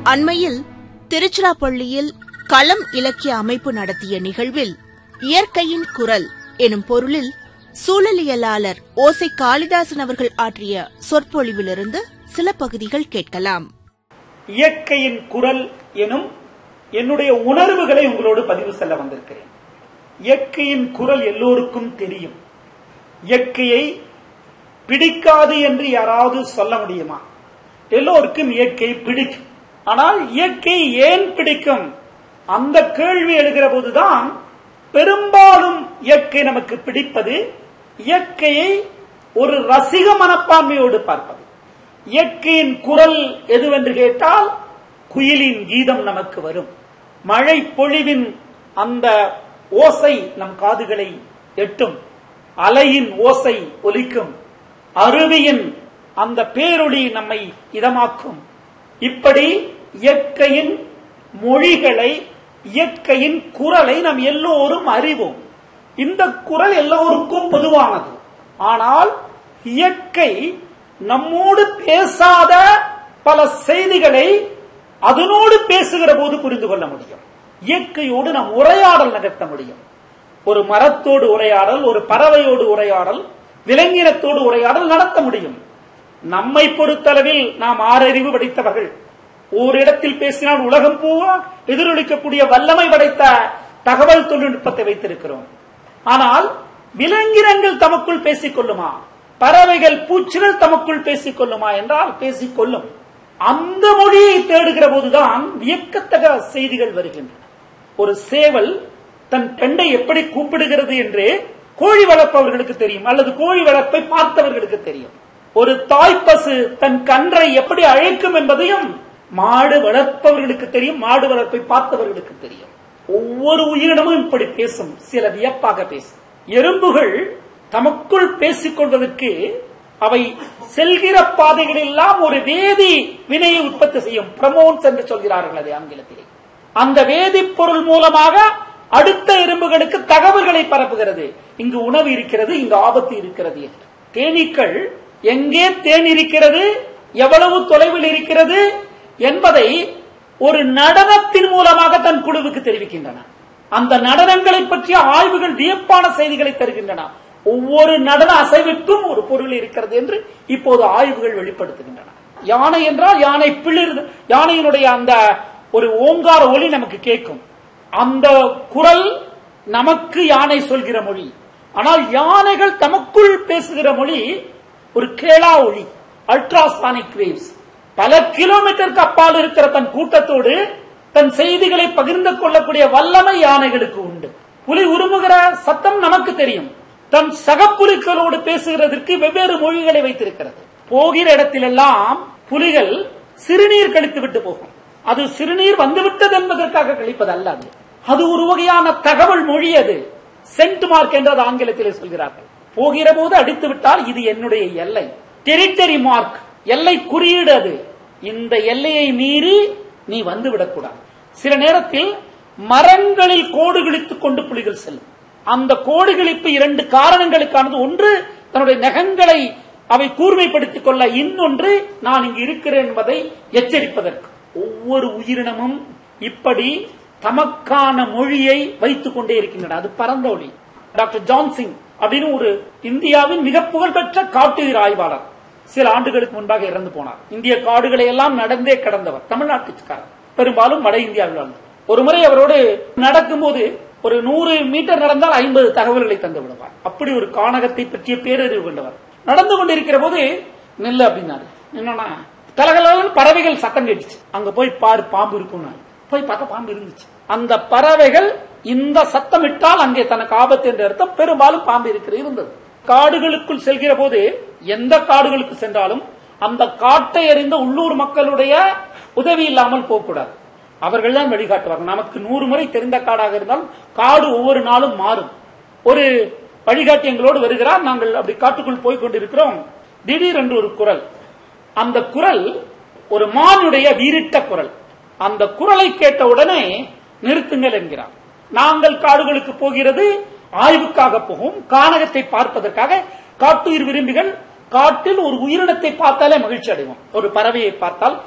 அண்மையில் திருச்சிராப்பள்ளியில் களம் இலக்கிய அமைப்பு நடத்திய நிகழ்வில் இயற்கையின் குரல் எனும் பொருளில் சூழலியலாளர் ஓசை காளிதாசன் அவர்கள் ஆற்றிய சொற்பொழிவிலிருந்து சில பகுதிகள் கேட்கலாம் இயற்கையின் குரல் எனும் என்னுடைய உணர்வுகளை உங்களோடு பதிவு செல்ல வந்திருக்கிறேன் இயற்கையின் குரல் எல்லோருக்கும் தெரியும் இயற்கையை பிடிக்காது என்று யாராவது சொல்ல முடியுமா எல்லோருக்கும் இயற்கை பிடிக்கும் ஆனால் இயற்கை ஏன் பிடிக்கும் அந்த கேள்வி எழுகிற போதுதான் பெரும்பாலும் இயற்கை நமக்கு பிடிப்பது இயற்கையை ஒரு ரசிக மனப்பான்மையோடு பார்ப்பது இயற்கையின் குரல் எதுவென்று கேட்டால் குயிலின் கீதம் நமக்கு வரும் மழை பொழிவின் அந்த ஓசை நம் காதுகளை எட்டும் அலையின் ஓசை ஒலிக்கும் அருவியின் அந்த பேரொளி நம்மை இதமாக்கும் இப்படி இயற்கையின் மொழிகளை இயற்கையின் குரலை நாம் எல்லோரும் அறிவோம் இந்த குரல் எல்லோருக்கும் பொதுவானது ஆனால் இயற்கை நம்மோடு பேசாத பல செய்திகளை அதனோடு பேசுகிற போது புரிந்து கொள்ள முடியும் இயற்கையோடு நாம் உரையாடல் நகர்த்த முடியும் ஒரு மரத்தோடு உரையாடல் ஒரு பறவையோடு உரையாடல் விலங்கினத்தோடு உரையாடல் நடத்த முடியும் நம்மை பொறுத்தளவில் நாம் ஆறறிவு படைத்தவர்கள் ஓரிடத்தில் பேசினால் உலகம் பூவா எதிரொலிக்கக்கூடிய வல்லமை படைத்த தகவல் தொழில்நுட்பத்தை வைத்திருக்கிறோம் ஆனால் விலங்கினங்கள் தமக்குள் பேசிக் கொள்ளுமா பறவைகள் பூச்சிகள் தமக்குள் பேசிக் கொள்ளுமா என்றால் பேசிக் கொள்ளும் அந்த மொழியை தேடுகிற போதுதான் வியக்கத்தக செய்திகள் வருகின்றன ஒரு சேவல் தன் பெண்டை எப்படி கூப்பிடுகிறது என்று கோழி வளர்ப்பவர்களுக்கு தெரியும் அல்லது கோழி வளர்ப்பை பார்த்தவர்களுக்கு தெரியும் ஒரு தாய்ப்பசு தன் கன்றை எப்படி அழைக்கும் என்பதையும் மாடு வளர்ப்பவர்களுக்கு தெரியும் மாடு வளர்ப்பை பார்த்தவர்களுக்கு தெரியும் ஒவ்வொரு உயிரினமும் இப்படி பேசும் சில வியப்பாக பேசும் எறும்புகள் தமக்குள் பேசிக் கொள்வதற்கு அவை செல்கிற பாதைகள் எல்லாம் ஒரு வேதி வினையை உற்பத்தி செய்யும் பிரமோன்ஸ் என்று சொல்கிறார்கள் அது ஆங்கிலத்திலே அந்த வேதிப்பொருள் மூலமாக அடுத்த எறும்புகளுக்கு தகவல்களை பரப்புகிறது இங்கு உணவு இருக்கிறது இங்கு ஆபத்து இருக்கிறது என்று தேனீக்கள் எங்கே தேன் இருக்கிறது எவ்வளவு தொலைவில் இருக்கிறது என்பதை ஒரு நடனத்தின் மூலமாக தன் குழுவுக்கு தெரிவிக்கின்றன அந்த நடனங்களை பற்றிய ஆய்வுகள் வியப்பான செய்திகளை தருகின்றன ஒவ்வொரு நடன அசைவிற்கும் ஒரு பொருள் இருக்கிறது என்று இப்போது ஆய்வுகள் வெளிப்படுத்துகின்றன யானை என்றால் யானை பிளிர் யானையினுடைய அந்த ஒரு ஓங்கார ஒளி நமக்கு கேட்கும் அந்த குரல் நமக்கு யானை சொல்கிற மொழி ஆனால் யானைகள் தமக்குள் பேசுகிற மொழி ஒரு கேளா ஒளி அல்ட்ராசானிக் வேவ்ஸ் பல கிலோமீட்டருக்கு அப்பால் இருக்கிற தன் கூட்டத்தோடு தன் செய்திகளை பகிர்ந்து கொள்ளக்கூடிய வல்லமை யானைகளுக்கு உண்டு புலி உருமுகிற சத்தம் நமக்கு தெரியும் தன் சகப்புலிகளோடு பேசுகிறதற்கு வெவ்வேறு மொழிகளை வைத்திருக்கிறது போகிற இடத்திலெல்லாம் புலிகள் சிறுநீர் கழித்து விட்டு போகும் அது சிறுநீர் வந்துவிட்டது என்பதற்காக கழிப்பது அல்ல அது அது ஒரு வகையான தகவல் மொழி அது சென்ட் மார்க் என்று அது ஆங்கிலத்திலே சொல்கிறார்கள் போகிற போது அடித்து விட்டால் இது என்னுடைய எல்லை டெரிட்டரி மார்க் எல்லை குறியீடு அது இந்த எல்லையை மீறி நீ வந்து விடக்கூடாது சில நேரத்தில் மரங்களில் கோடு கிழித்துக் கொண்டு புலிகள் செல்லும் அந்த கோடு கிழிப்பு இரண்டு காரணங்களுக்கானது ஒன்று தன்னுடைய நகங்களை அவை கூர்மைப்படுத்திக் கொள்ள இன்னொன்று நான் இங்கு இருக்கிறேன் என்பதை எச்சரிப்பதற்கு ஒவ்வொரு உயிரினமும் இப்படி தமக்கான மொழியை வைத்துக் கொண்டே இருக்கின்றன அது பரந்த ஒளி டாக்டர் ஜான்சிங் அப்படின்னு ஒரு இந்தியாவின் மிக புகழ்பெற்ற காட்டுயிர் ஆய்வாளர் சில ஆண்டுகளுக்கு முன்பாக இறந்து போனார் இந்திய காடுகளை எல்லாம் நடந்தே கடந்தவர் தமிழ்நாட்டுக்காரர் பெரும்பாலும் வட இந்தியாவில் வாழ்ந்தார் ஒரு முறை அவரோடு நடக்கும்போது ஒரு நூறு மீட்டர் நடந்தால் ஐம்பது தகவல்களை தந்து விடுவார் அப்படி ஒரு கானகத்தை பற்றிய பேரறிவு கொண்டவர் நடந்து கொண்டிருக்கிற போது நெல்லு அப்படின்னாரு என்னன்னா கலகலன்னு பறவைகள் சத்தம் கேட்டுச்சு அங்க போய் பாரு பாம்பு இருக்கும் போய் பார்த்தா பாம்பு இருந்துச்சு அந்த பறவைகள் இந்த சத்தமிட்டால் அங்கே தனக்கு ஆபத்து என்ற அர்த்தம் பெரும்பாலும் பாம்பு இருக்கிறது இருந்தது காடுகளுக்குள் செல்கிற போது எந்த காடுகளுக்கு சென்றாலும் அந்த காட்டை அறிந்த உள்ளூர் மக்களுடைய உதவி இல்லாமல் போகக்கூடாது அவர்கள் தான் வழிகாட்டுவார்கள் நமக்கு நூறு முறை தெரிந்த காடாக இருந்தாலும் காடு ஒவ்வொரு நாளும் மாறும் ஒரு வழிகாட்டி எங்களோடு வருகிறார் நாங்கள் அப்படி காட்டுக்குள் போய் கொண்டிருக்கிறோம் திடீரென்று ஒரு குரல் அந்த குரல் ஒரு மானுடைய வீரிட்ட குரல் அந்த குரலை கேட்ட உடனே நிறுத்துங்கள் என்கிறார் நாங்கள் காடுகளுக்கு போகிறது ஆய்வுக்காக போகும் கானகத்தை பார்ப்பதற்காக காட்டுயிர் விரும்பிகள் காட்டில் ஒரு உயிரினத்தை பார்த்தாலே மகிழ்ச்சி அடைவோம் ஒரு பறவையை பார்த்தால்